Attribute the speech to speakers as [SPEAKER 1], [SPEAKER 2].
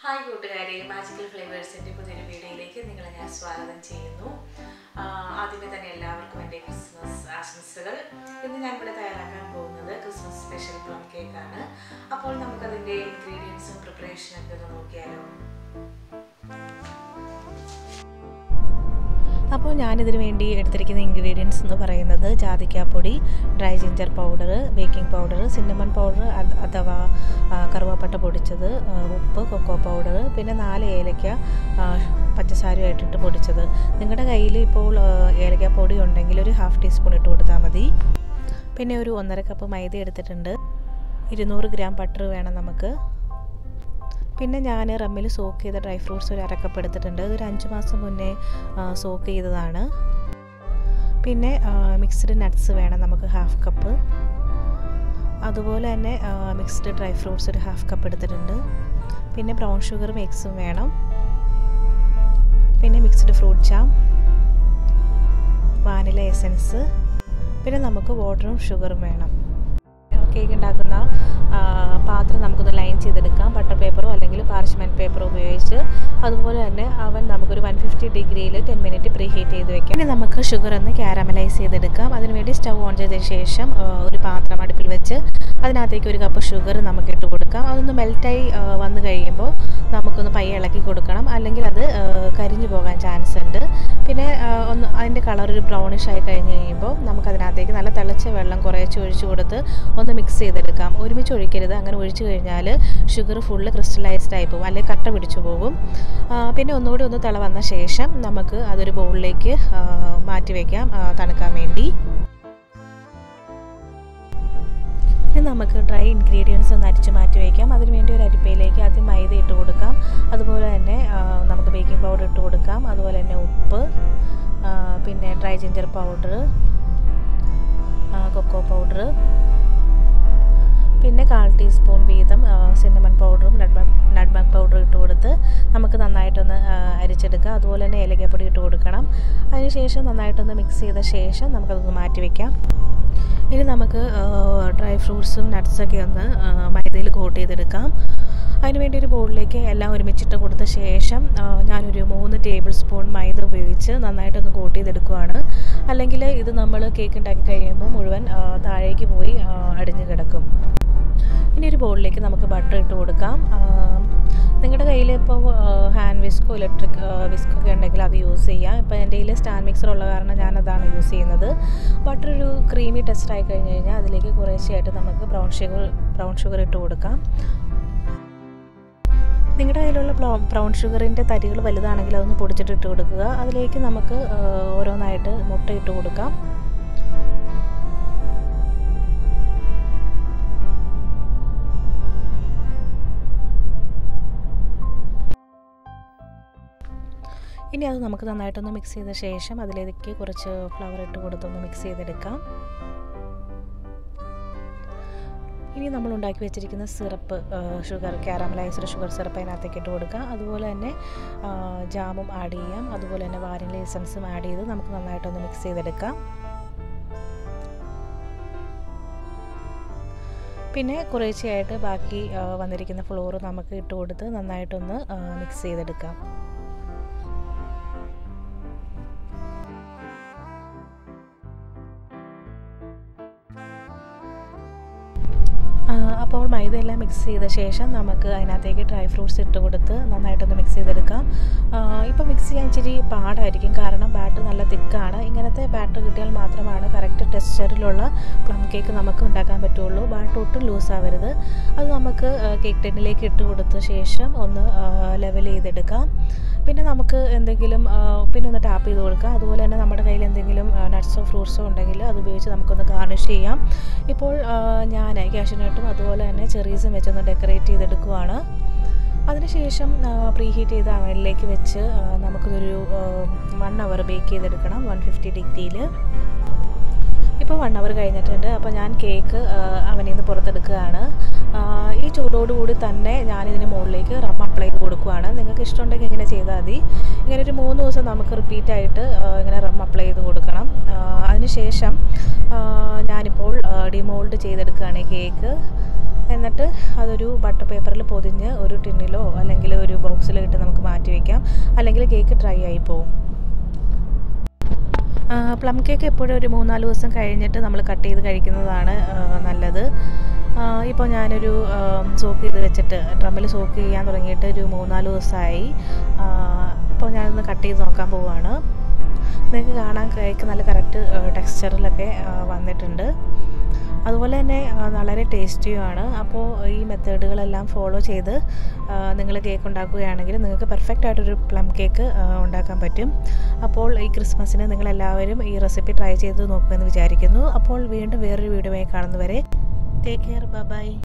[SPEAKER 1] hi കൂട്ടുകാരെ magical ഫ്ലേവേഴ്സിൻ്റെ പുതിയൊരു വീഡിയോയിലേക്ക് നിങ്ങളെ ഞാൻ സ്വാഗതം ചെയ്യുന്നു ആഹ് ആദ്യമേ തന്നെ എല്ലാവർക്കും എൻ്റെ ക്രിസ്മസ് ആശംസകൾ ഇന്ന് ഞാൻ ഇവിടെ തയ്യാറാക്കാൻ പോകുന്നത് ക്രിസ്മസ് സ്പെഷ്യൽ പ്ലം കേക്കാണ് അപ്പോൾ നമുക്കതിൻ്റെ ഇൻഗ്രീഡിയൻസും പ്രിപ്പറേഷനൊക്കെ ഒന്ന് നോക്കിയാലോ
[SPEAKER 2] അപ്പോൾ ഞാനിതിന് വേണ്ടി എടുത്തിരിക്കുന്ന ഇൻഗ്രീഡിയൻസ് എന്ന് പറയുന്നത് ജാതിക്കാപ്പൊടി dry ginger powder baking powder cinnamon powder അഥവാ ആ, കറുവാപ്പട്ട പൊടിച്ചത് ആ, ഉപ്പ് കൊക്കോ പൗഡർ പിന്നെ നാല് ഏലക്ക ആ, പഞ്ചസാരയായിട്ടിട്ട് പൊടിച്ചത് നിങ്ങളുടെ കയ്യിൽ ഇപ്പോൾ ആ, ഏലക്കാപ്പൊടി ഉണ്ടെങ്കിൽ ഒരു ഹാഫ് ടീസ്പൂൺ ഇട്ട് കൊടുത്താൽ മതി പിന്നെ ഒരു ഒന്നര കപ്പ് മൈദ എടുത്തിട്ടുണ്ട് ഇരുന്നൂറ് ഗ്രാം ബട്ടർ വേണം നമുക്ക് പിന്നെ ഞാൻ റമ്മിൽ സോക്ക് ചെയ്ത ഡ്രൈ ഫ്രൂട്ട്സ് ഒരു അരക്കപ്പ് എടുത്തിട്ടുണ്ട് ഇതൊരു അഞ്ച് മാസം മുന്നേ സോക്ക് ചെയ്തതാണ് പിന്നെ മിക്സ്ഡ് നട്ട്സ് വേണം നമുക്ക് ഹാഫ് കപ്പ് അതുപോലെ തന്നെ മിക്സ്ഡ് ഡ്രൈ ഫ്രൂട്ട്സ് ഒരു ഹാഫ് കപ്പ് എടുത്തിട്ടുണ്ട് പിന്നെ ബ്രൗൺ ഷുഗറും എഗ്സും വേണം പിന്നെ mixed fruit jam vanilla essence പിന്നെ നമുക്ക് വാട്ടറും ഷുഗറും വേണം കേക്ക് ഉണ്ടാക്കുന്ന ആ, പാത്രം നമുക്കൊന്ന് ലൈൻ ചെയ്തെടുക്കാം ബട്ടർ പേപ്പറോ അല്ലെങ്കിൽ പാർച്ച്മെൻറ്റ് പേപ്പറോ ഉപയോഗിച്ച് അതുപോലെ തന്നെ അവൻ നമുക്കൊരു വൺ ഫിഫ്റ്റി ഡിഗ്രിയിൽ ടെൻ മിനിറ്റ് പ്രീ ഹീറ്റ് ചെയ്ത് വെക്കാം ഇനി നമുക്ക് ഷുഗർ ഒന്ന് ക്യാരമലൈസ് ചെയ്തെടുക്കാം അതിനുവേണ്ടി സ്റ്റവ് ഓൺ ചെയ്തതിന് ശേഷം ആ, ഒരു പാത്രം അടുപ്പിൽ വെച്ച് അതിനകത്തേക്ക് ഒരു കപ്പ് ഷുഗർ നമുക്ക് ഇട്ട് കൊടുക്കാം അതൊന്ന് മെൽറ്റായി വന്നു കഴിയുമ്പോൾ നമുക്കൊന്ന് പയ്യെ ഇളക്കി കൊടുക്കണം അല്ലെങ്കിൽ അത് ആ, കരിഞ്ഞു പോകാൻ ചാൻസ് ഉണ്ട് പിന്നെ ആ, ഒന്ന് അതിൻ്റെ കളർ ഒരു ബ്രൗണിഷ് ആയി കഴിഞ്ഞ് കഴിയുമ്പോൾ നമുക്ക് അതിനകത്തേക്ക് നല്ല തിളച്ച വെള്ളം കുറേശ്ശെ ഒഴിച്ച് കൊടുത്ത് ഒന്ന് മിക്സ് ചെയ്തെടുക്കാം ഒരുമിച്ച് ഒഴിക്കരുത് അങ്ങനെ ഒഴിച്ചു കഴിഞ്ഞാൽ ഷുഗർ ഫുള്ള് ക്രിസ്റ്റലൈസ്ഡ് ആയി പോകും അല്ലെങ്കിൽ കട്ട പിടിച്ചു പോകും ആ, പിന്നെ ഒന്നുകൂടി ഒന്ന് തിള വന്ന ശേഷം നമുക്ക് അതൊരു ബൗളിലേക്ക് മാറ്റി വയ്ക്കാം ആ, തണുക്കാൻ വേണ്ടി ഇനി നമുക്ക് ഡ്രൈ ഇൻഗ്രീഡിയൻസ് ഒന്ന് അരിച്ച് മാറ്റി വയ്ക്കാം അതിനുവേണ്ടി ഒരു അരിപ്പയിലേക്ക് ആദ്യം മൈദ ഇട്ട് കൊടുക്കാം അതുപോലെ തന്നെ ആ, നമുക്ക് ബേക്കിംഗ് പൗഡർ ഇട്ട് കൊടുക്കാം അതുപോലെ തന്നെ ഉപ്പ് ആ, പിന്നെ dry ginger powder cocoa powder പിന്നെ കാൽ ടീസ്പൂൺ വീതം സിന്നമൺ പൗഡറും നട്ട്ബഗ് പൗഡറും ഇട്ട് കൊടുത്ത് നമുക്ക് നന്നായിട്ടൊന്ന് ആ, അരിച്ചെടുക്കുക അതുപോലെ തന്നെ ഏലക്കപ്പൊടി ഇട്ട് കൊടുക്കണം അതിനുശേഷം നന്നായിട്ടൊന്ന് മിക്സ് ചെയ്ത ശേഷം നമുക്കതൊന്ന് മാറ്റി വയ്ക്കാം ഇനി നമുക്ക് ഡ്രൈ ഫ്രൂട്ട്സും നട്ട്സൊക്കെ ഒന്ന് മൈദയിൽ കോട്ട് ചെയ്തെടുക്കാം അതിനുവേണ്ടി ഒരു ബൗളിലേക്ക് എല്ലാം ഒരുമിച്ചിട്ട് കൊടുത്ത ശേഷം ആ, ഞാനൊരു മൂന്ന് ടേബിൾ സ്പൂൺ മൈദ ഉപയോഗിച്ച് നന്നായിട്ടൊന്ന് കോട്ട് ചെയ്തെടുക്കുവാണ് അല്ലെങ്കിൽ ഇത് നമ്മൾ കേക്ക് ഉണ്ടാക്കി കഴിയുമ്പോൾ മുഴുവൻ ആ, താഴേക്ക് പോയി ആ, അടിഞ്ഞു കിടക്കും ഇനി ഒരു ബൗളിലേക്ക് നമുക്ക് ബട്ടർ ഇട്ട് കൊടുക്കാം ആ, നിങ്ങളുടെ കയ്യിൽ ഇപ്പോൾ ഹാൻഡ് വിസ്കോ ഇലക്ട്രിക് വിസ്കോ ഒക്കെ ഉണ്ടെങ്കിൽ അത് യൂസ് ചെയ്യാം ഇപ്പോൾ എൻ്റെ കയ്യിൽ സ്റ്റാൻഡ് മിക്സർ ഉള്ള കാരണം ഞാൻ അതാണ് യൂസ് ചെയ്യുന്നത് ബട്ടർ ഒരു ക്രീമി ടെസ്റ്റ് ആയി കഴിഞ്ഞ് കഴിഞ്ഞാൽ അതിലേക്ക് കുറേശ്ശെയായിട്ട് നമുക്ക് ബ്രൗൺ ഷുഗർ ബ്രൗൺ ഷുഗർ ഇട്ട് കൊടുക്കാം നിങ്ങളുടെ കയ്യിലുള്ള ബ്രൗൺ ഷുഗറിൻ്റെ തരികൾ വലുതാണെങ്കിൽ അതൊന്ന് പൊടിച്ചിട്ട് ഇട്ട് കൊടുക്കുക അതിലേക്ക് നമുക്ക് ആ, ഓരോന്നായിട്ട് മുട്ട ഇട്ട് കൊടുക്കാം ഇനി അത് നമുക്ക് നന്നായിട്ടൊന്ന് മിക്സ് ചെയ്ത ശേഷം അതിലേക്ക് കുറച്ച് ഫ്ലവർ ഇട്ട് കൊടുത്തൊന്ന് മിക്സ് ചെയ്തെടുക്കാം ഇനി നമ്മൾ ഉണ്ടാക്കി വെച്ചിരിക്കുന്ന syrup sugar caramelised sugar syrup അതിനകത്തേക്ക് ഇട്ട് കൊടുക്കുക അതുപോലെ തന്നെ ആ, ജാമും ആഡ് ചെയ്യാം അതുപോലെ തന്നെ വാനില എസൻസും ആഡ് ചെയ്ത് നമുക്ക് നന്നായിട്ടൊന്ന് മിക്സ് ചെയ്തെടുക്കാം പിന്നെ കുറേശ്ശെയായിട്ട് ബാക്കി ആ, വന്നിരിക്കുന്ന ഫ്ലോർ നമുക്ക് ഇട്ട് കൊടുത്ത് നന്നായിട്ടൊന്ന് മിക്സ് ചെയ്തെടുക്കാം ആ, അപ്പോൾ മൈദ എല്ലാം മിക്സ് ചെയ്ത ശേഷം നമുക്ക് അതിനകത്തേക്ക് ഡ്രൈ ഫ്രൂട്ട്സ് ഇട്ട് കൊടുത്ത് നന്നായിട്ടൊന്ന് മിക്സ് ചെയ്തെടുക്കാം ഇപ്പോൾ മിക്സ് ചെയ്യാൻ ഇച്ചിരി പാടായിരിക്കും കാരണം ബാറ്റർ നല്ല തിക്കാണ് ഇങ്ങനത്തെ ബാറ്റർ കിട്ടിയാൽ മാത്രമാണ് കറക്റ്റ് ടെക്സ്ചറിലുള്ള പ്ലം കേക്ക് നമുക്ക് ഉണ്ടാക്കാൻ പറ്റുള്ളൂ ബാറ്റർ ഒട്ടും ലൂസ് ആവരുത് അത് നമുക്ക് കേക്ക് ടെന്നിലേക്ക് ഇട്ട് കൊടുത്ത ശേഷം ഒന്ന് ലെവൽ ചെയ്തെടുക്കാം പിന്നെ നമുക്ക് എന്തെങ്കിലും ആ, പിന്നെ ഒന്ന് ടാപ്പ് ചെയ്ത് കൊടുക്കാം അതുപോലെ തന്നെ നമ്മുടെ കയ്യിൽ എന്തെങ്കിലും നട്ട്സോ ഫ്രൂട്ട്സോ ഉണ്ടെങ്കിൽ അത് ഉപയോഗിച്ച് നമുക്കൊന്ന് ഗാർണിഷ് ചെയ്യാം ഇപ്പോൾ ആ, ഞാൻ ക്യാഷ്യൂനട്ടും അതുപോലെ തന്നെ ചെറീസും വെച്ചൊന്ന് ഡെക്കറേറ്റ് ചെയ്തെടുക്കുവാണ് അതിനുശേഷം പ്രീ ഹീറ്റ് ചെയ്ത അവനിലേക്ക് വെച്ച് ആ, നമുക്കിതൊരു വൺ അവർ ബേക്ക് ചെയ്തെടുക്കണം വൺ ഫിഫ്റ്റി ഡിഗ്രിയിൽ ഇപ്പോൾ വൺ അവർ കഴിഞ്ഞിട്ടുണ്ട് അപ്പോൾ ഞാൻ കേക്ക് അവനിൽ നിന്ന് പുറത്തെടുക്കുകയാണ് ആ, ഈ ചൂടോടുകൂടി തന്നെ ഞാനിതിന് മുകളിലേക്ക് റം അപ്ലൈ ചെയ്ത് കൊടുക്കുകയാണ് നിങ്ങൾക്ക് ഇഷ്ടമുണ്ടെങ്കിൽ ഇങ്ങനെ ചെയ്താൽ മതി ഇങ്ങനെ ഒരു മൂന്ന് ദിവസം നമുക്ക് റിപ്പീറ്റായിട്ട് ഇങ്ങനെ റം അപ്ലൈ ചെയ്ത് കൊടുക്കണം ആ, അതിനുശേഷം ആ, ഞാനിപ്പോൾ ഡിമോൾഡ് ചെയ്തെടുക്കുകയാണ് ഈ കേക്ക് എന്നിട്ട് അതൊരു ബട്ടർ പേപ്പറിൽ പൊതിഞ്ഞ് ഒരു ടിന്നിലോ അല്ലെങ്കിൽ ഒരു ബോക്സിലിട്ട് നമുക്ക് മാറ്റി വയ്ക്കാം അല്ലെങ്കിൽ കേക്ക് ഡ്രൈ ആയി പോകും പ്ലം കേക്ക് എപ്പോഴും ഒരു മൂന്നാല് ദിവസം കഴിഞ്ഞിട്ട് നമ്മൾ കട്ട് ചെയ്ത് കഴിക്കുന്നതാണ് ആ, നല്ലത് ഇപ്പോൾ ഞാനൊരു സോക്ക് ചെയ്ത് വെച്ചിട്ട് ഡ്രമ്മിൽ സോക്ക് ചെയ്യാൻ തുടങ്ങിയിട്ട് ഒരു മൂന്നാല് ദിവസമായി അപ്പോൾ ഞാനൊന്ന് കട്ട് ചെയ്ത് നോക്കാൻ പോവുകയാണ് നിങ്ങൾക്ക് കാണാൻ കേക്ക് നല്ല കറക്റ്റ് ടെക്സ്ചറിലൊക്കെ വന്നിട്ടുണ്ട് അതുപോലെ തന്നെ ആ, വളരെ ടേസ്റ്റിയുമാണ് അപ്പോൾ ഈ മെത്തേഡുകളെല്ലാം ഫോളോ ചെയ്ത് നിങ്ങൾ കേക്ക് ഉണ്ടാക്കുകയാണെങ്കിൽ നിങ്ങൾക്ക് പെർഫെക്റ്റ് ആയിട്ടൊരു പ്ലം കേക്ക് ഉണ്ടാക്കാൻ പറ്റും അപ്പോൾ ഈ ക്രിസ്മസിന് നിങ്ങളെല്ലാവരും ഈ റെസിപ്പി ട്രൈ ചെയ്ത് നോക്കുമെന്ന് വിചാരിക്കുന്നു അപ്പോൾ വീണ്ടും വേറൊരു വീഡിയോയായി കാണുന്നവരെ ടേക്ക് കെയർ ബൈ